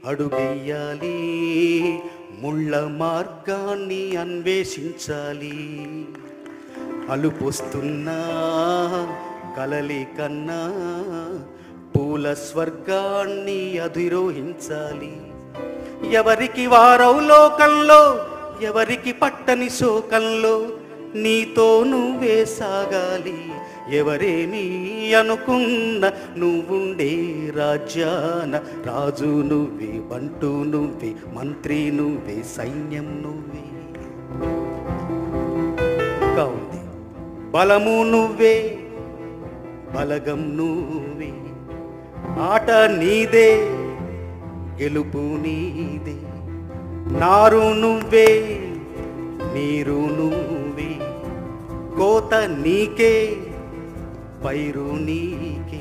అడుగెయ్యాలి ముళ్ళ మార్గాన్ని అన్వేషించాలి అలుపొస్తున్నా కలలి కన్నా పూల స్వర్గాన్ని అధిరోహించాలి ఎవరికి వారవు లోకంలో ఎవరికి పట్టని శోకంలో నీతో నువ్వే సాగాలి ఎవరేమి అనుకున్న నువ్వుండే రాజ్యాన రాజు నువ్వే బంటు నువ్వే మంత్రి నువ్వే సైన్యం నువ్వే ఇంకా ఉంది బలము నువ్వే బలగం నువ్వే ఆట నీదే గెలుపు నీదే నారు నువ్వే నీరు నువ్వే కోత నీకే పైరు నీకే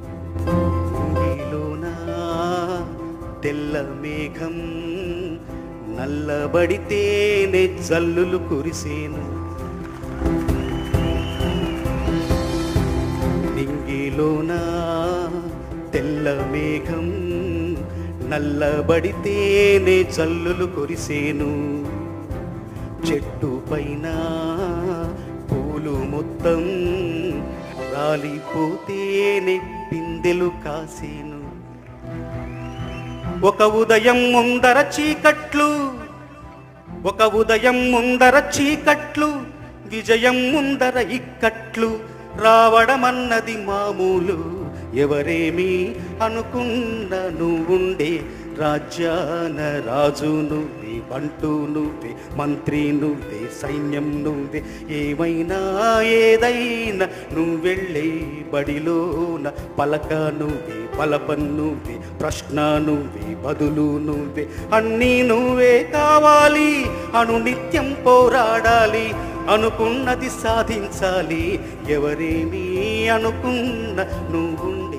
నీలోనా తెల్ల మేఘం నల్లబడితేనే జల్లులు కురిసేను నింగిలోన తెల్ల మేఘం నల్లబడితేనే జల్లులు కురిసేను చెట్టు పైన పూలు మొత్తం రాలిపోతేనే పిందెలు కాసేను ఒక ఉదయం ముందర చీకట్లు ఒక ఉదయం ముందర చీకట్లు విజయం ముందర ఇక్కట్లు రావడమన్నది మామూలు ఎవరేమి అనుకున్న నువ్వుండే రాజ్యాన రాజు నువ్వే బంటు నువ్వే మంత్రి నువ్వే సైన్యం నువ్వే ఏమైనా ఏదైనా నువ్వెళ్ళే బడిలోన పలక నువ్వే పలపన్ నువ్వే ప్రశ్న నువ్వే బదులు నువ్వే అన్నీ నువ్వే కావాలి అను నిత్యం పోరాడాలి అనుకున్నది సాధించాలి ఎవరేమీ అనుకున్న నువ్వుండే